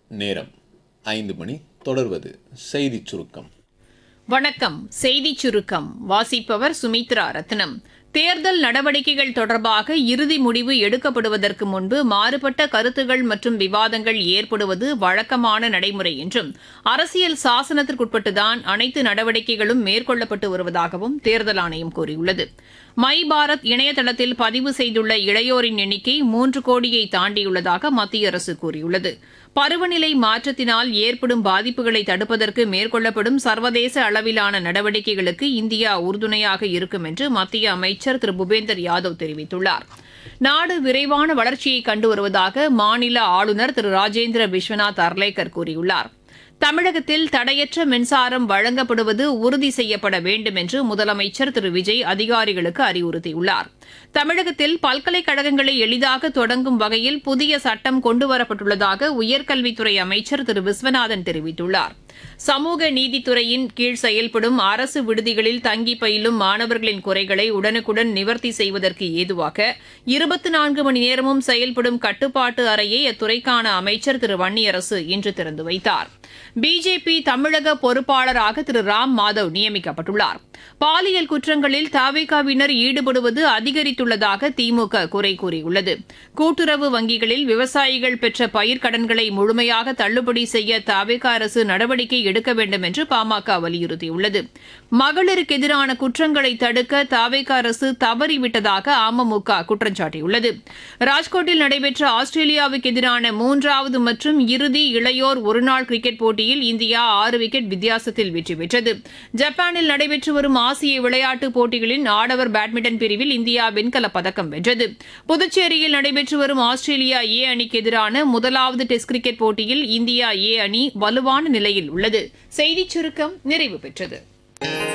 நேரம் ஐந்து மணி தொடர்வது செய்திச் சுருக்கம் வணக்கம் செய்திச் சுருக்கம் வாசிப்பவர் சுமித்ரா ரத்னம் தேர்தல் நடவடிக்கைகள் தொடர்பாக இறுதி முடிவு எடுக்கப்படுவதற்கு முன்பு மாறுபட்ட கருத்துகள் மற்றும் விவாதங்கள் ஏற்படுவது வழக்கமான நடைமுறை என்றும் அரசியல் சாசனத்திற்குட்பட்டுதான் அனைத்து நடவடிக்கைகளும் மேற்கொள்ளப்பட்டு வருவதாகவும் தேர்தல் ஆணையம் கூறியுள்ளது மை பாரத் இணையதளத்தில் பதிவு செய்துள்ள இளையோரின் எண்ணிக்கை மூன்று கோடியை தாண்டியுள்ளதாக மத்திய அரசு கூறியுள்ளது பருவநிலை மாற்றத்தினால் ஏற்படும் பாதிப்புகளை தடுப்பதற்கு மேற்கொள்ளப்படும் சர்வதேச அளவிலான நடவடிக்கைகளுக்கு இந்தியா உறுதுணையாக இருக்கும் என்று மத்திய அமைச்சர் திரு பூபேந்தர் யாதவ் தெரிவித்துள்ளார் நாடு விரைவான வளர்ச்சியை கண்டு வருவதாக மாநில ஆளுநர் திரு ராஜேந்திர விஸ்வநாத் அர்லேக்கர் கூறியுள்ளார் தமிழகத்தில் தடையற்ற மின்சாரம் வழங்கப்படுவது உறுதி செய்யப்பட வேண்டும் என்று முதலமைச்சர் திரு விஜய் அதிகாரிகளுக்கு அறிவுறுத்தியுள்ளார் தமிழகத்தில் பல்கலைக்கழகங்களை எளிதாக தொடங்கும் வகையில் புதிய சட்டம் கொண்டுவரப்பட்டுள்ளதாக உயர்கல்வித்துறை அமைச்சர் திரு விஸ்வநாதன் தெரிவித்துள்ளார் சமூக நீதித்துறையின் கீழ் செயல்படும் அரசு விடுதிகளில் தங்கி பயிலும் மாணவர்களின் குறைகளை உடனுக்குடன் நிவர்த்தி செய்வதற்கு ஏதுவாக இருபத்தி நான்கு மணி நேரமும் செயல்படும் கட்டுப்பாட்டு அறையை அத்துறைக்கான அமைச்சர் திரு வன்னியரசு இன்று திறந்து வைத்தார் பிஜேபி தமிழக பொறுப்பாளராக திரு ராம் மாதவ் நியமிக்கப்பட்டுள்ளார் பாலியல் குற்றங்களில் தாவேகாவினர் ஈடுபடுவது அதிகரித்துள்ளதாக திமுக குறை கூறியுள்ளது கூட்டுறவு வங்கிகளில் விவசாயிகள் பெற்ற பயிர்க்கடன்களை முழுமையாக தள்ளுபடி செய்ய தாவேக அரசு நடவடிக்கை எடுக்க வேண்டும் என்று பாமக வலியுறுத்தியுள்ளது மகளிருக்கு எதிரான குற்றங்களை தடுக்க தாவேக அரசு தவறிவிட்டதாக அமமுக குற்றம் சாட்டியுள்ளது ராஜ்கோட்டில் நடைபெற்ற ஆஸ்திரேலியாவுக்கு எதிரான மூன்றாவது மற்றும் இறுதி இளையோர் ஒருநாள் கிரிக்கெட் போட்டியில் இந்தியா ஆறு விக்கெட் வித்தியாசத்தில் வெற்றி பெற்றது ஜப்பானில் நடைபெற்று வரும் ஆசிய விளையாட்டுப் போட்டிகளின் ஆடவர் பேட்மிண்டன் பிரிவில் இந்தியா வெண்கலப் பதக்கம் வென்றது புதுச்சேரியில் நடைபெற்று வரும் ஆஸ்திரேலியா ஏ அணிக்கு எதிரான முதலாவது டெஸ்ட் கிரிக்கெட் போட்டியில் இந்தியா ஏ அணி வலுவான நிலையில் உள்ளது செய்திச் சுருக்கம் நிறைவு பெற்றது